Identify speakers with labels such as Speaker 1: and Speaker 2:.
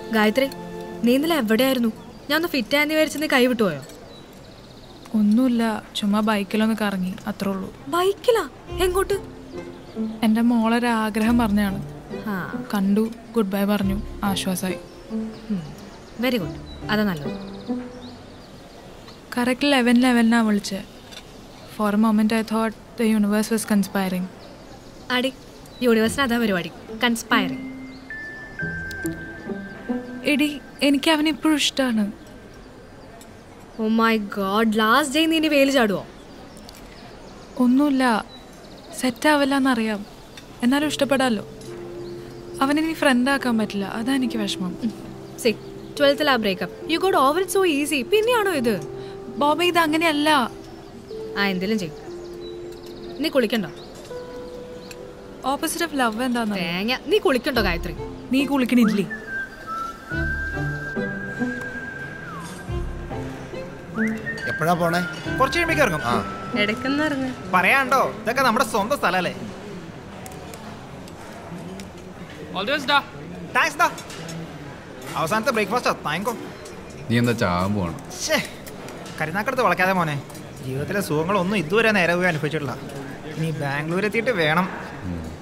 Speaker 1: ഗായത്രി നീ ഇന്നലെ എവിടെയായിരുന്നു ഞാൻ ഒന്ന് ഫിറ്റ് ആയെന്ന് വിചാരിച്ച് നീ കൈ വിട്ടുപോയോ
Speaker 2: ഒന്നുമില്ല ചുമ്മാ ബൈക്കിലൊന്ന് കറങ്ങി അത്രേ ഉള്ളൂ
Speaker 1: ബൈക്കിലാ എങ്ങോട്ട്
Speaker 2: എൻ്റെ മോളൊരു ആഗ്രഹം പറഞ്ഞാണ്
Speaker 1: ആ
Speaker 2: കണ്ടു ഗുഡ് ബൈ പറഞ്ഞു ആശ്വാസമായി
Speaker 1: വെരി ഗുഡ് അതാ നല്ലത്
Speaker 2: കറക്റ്റ് ലെവൻ ലെവലിനാണ് വിളിച്ചത് for a moment I thought the universe was conspiring
Speaker 1: അടി യൂണിവേഴ്സിന് അതാ പരിപാടി കൺസ്പയറിങ്
Speaker 2: എടി എനിക്ക് അവനെ ഇപ്പോഴും ഇഷ്ടമാണ്
Speaker 1: oh my god last day നീ ഇനി വേല് ചാടുവോ
Speaker 2: ഒന്നുമില്ല സെറ്റാവില്ല എന്നറിയാം എന്നാലും ഇഷ്ടപ്പെടാമല്ലോ അവനെ ഫ്രണ്ട് ആക്കാൻ പറ്റില്ല അതാ എനിക്ക് വിഷമം
Speaker 1: സി ട്വൽത്തിൽ ആ breakup you got over so easy പിന്നെയാണോ ഇത്
Speaker 2: ബോബ ഇത് അങ്ങനെയല്ല
Speaker 1: ആ എന്തെങ്കിലും ചെയ്യും നീ കുളിക്കണ്ടോ
Speaker 2: ഓപ്പോസിറ്റ് ഓഫ് ലവ് എന്താന്ന്
Speaker 1: തേങ്ങ നീ കുളിക്കണ്ടോ ഗായത്രി
Speaker 2: നീ കുളിക്കണില്ലേ
Speaker 3: എപ്പോഴാ പോണേ
Speaker 4: കുറച്ച് കഴിയുമ്പോ ഇറങ്ങും
Speaker 3: ആ
Speaker 1: ഇടയ്ക്കെന്ന് പറഞ്ഞു
Speaker 4: പറയാണ്ടോ ഇതൊക്കെ നമ്മുടെ സ്വന്തം സ്ഥലല്ലേ താങ്ക്സ് ഡാ അവസാനത്തെ ബ്രേക്ക്ഫാസ്റ്റാ താങ്കോ
Speaker 5: നീ എന്താ ചാകാൻ പോകണം
Speaker 4: ഷേ കരുനാക്കടുത്ത് വളയ്ക്കാതെ മോനെ ജീവിതത്തിലെ സുഖങ്ങളൊന്നും ഇതുവരെ നേരെ പോയി അനുഭവിച്ചിട്ടില്ല ഇനി ബാംഗ്ലൂർ എത്തിയിട്ട് വേണം
Speaker 5: ഉം.